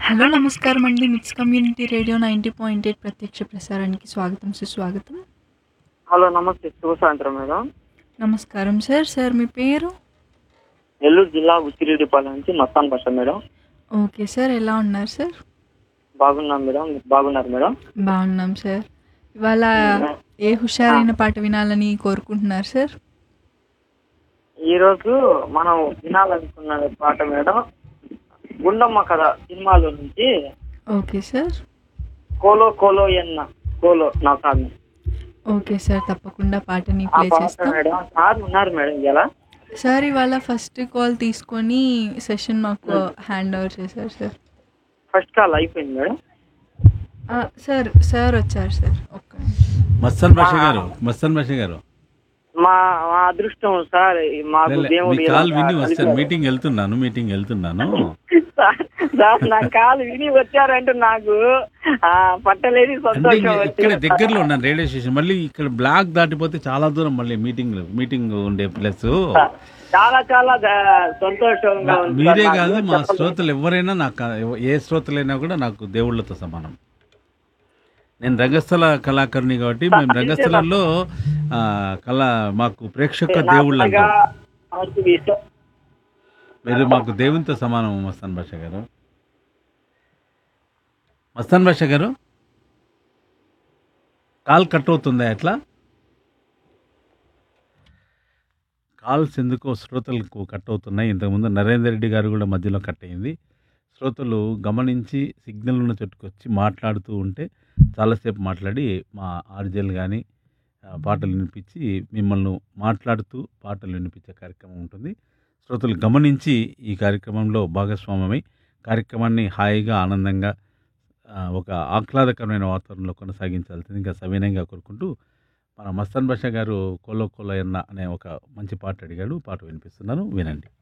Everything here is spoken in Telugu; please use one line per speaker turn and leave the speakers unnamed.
హలో నమస్కారం అండి mix community radio ninety point eight ప్రత్యక్ష ప్రసారానికి స్వాగతం సుస్వాగతం
హలో నమస్తే శుభ సాయంత్రం మేడం
నమస్కారం సార్ సార్ మీ పేరు
నెల్లూరు జిల్లా ఉచ్చిరెడ్డిపాలెం నుంచి మస్తాన్ భాష మేడం
ఓకే సార్ ఎలా ఉన్నారు సార్
బాగున్నాం మేడం మీరు బాగున్నారు మేడం
బాగున్నాం సార్ ఇవాళ ఏ హుషారైన పాట వినాలని కోరుకుంటున్నారు సార్
ఈరోజు మనం వినాలనుకున్న పాట మేడం గుండమ్మ కథ సినిమాలో నుంచి
ఓకే సార్
కోలో కోలో ఎన్న కోలో నా సార్
ఓకే సార్ తప్పకుండా పాటని
ఆ
ప్లే
పాట
చేస్తాం
మేడం సార్ ఉన్నారు మేడం ఇలా
సార్ ఇవాళ ఫస్ట్ కాల్ తీసుకొని సెషన్ మాకు హ్యాండ్ ఓవర్ చేశారు సార్
ఫస్ట్ కాల్ అయిపోయింది మేడం
ఆ, సార్ సార్ వచ్చారు సార్ ఒక్క నిమిషం.
మస్తాన్ భాష గారు మస్తాన్ భాష గారు
మా మా అదృష్టం సార్ మాకు
లే, లే,
దేవుడు
మీ
ఇలా
కాల్ విని వస్తాను
కలిపాడు.
మీటింగ్ వెళ్తున్నాను మీటింగ్ వెళ్తున్నాను
సార్, సార్ నా కాలు విని వచ్చారంటే నాకు ఆ, పట్టలేని
అంటే
సంతోషం
ఇక్కడ
వచ్చింది
దగ్గరలో ఉన్నాను రేడియో స్టేషన్ మళ్ళీ ఇక్కడ బ్లాక్ దాటిపోతే చాలా దూరం మళ్ళీ మీటింగ్ మీటింగ్ ఉండే ప్లేస్
చాలా చాలా ద- సంతోషంగా ఉంది సార్
మీరే
నాకు.
కాదు మా
చెప్పలేదు.
శ్రోతలు ఎవరైనా నాకు ఏ శ్రోతలైనా కూడా నాకు దేవుళ్ళతో సమానం నేను రంగస్థల కళాకారుని కాబట్టి మేము రంగస్థలంలో ఆ, కళ మాకు ప్రేక్షక
నా
దేవుళ్ళు
పండగ,
అంటాం
ఆర్తి వీస.
మీరు మాకు దేవునితో సమానం మస్తాన్ భాష గారు మస్తాన్ భాష గారు కాల్ కట్ అవుతుందా ఎట్లా కాల్స్ ఎందుకో శ్రోతలకు కట్ అవుతున్నాయి ఇంతకుముందు నరేందర్ రెడ్డి గారు కూడా మధ్యలో కట్ అయింది శ్రోతలు గమనించి సిగ్నల్ ఉన్న చోటుకు వచ్చి మాట్లాడుతూ ఉంటే చాలాసేపు మాట్లాడి మా ఆర్జెల్ కానీ పాటలు వినిపించి మిమ్మల్ని మాట్లాడుతూ పాటలు వినిపించే కార్యక్రమం ఉంటుంది శ్రోతలు గమనించి ఈ కార్యక్రమంలో భాగస్వామ్యమై కార్యక్రమాన్ని హాయిగా ఆనందంగా ఆ, ఒక ఆహ్లాదకరమైన వాతావరణంలో కొనసాగించాల్సింది ఇంకా సవినయంగా కోరుకుంటూ మన మస్తాన్ బాషా గారు కోలో కోలో ఎన్న అనే ఒక మంచి పాట అడిగాడు పాట వినిపిస్తున్నాను వినండి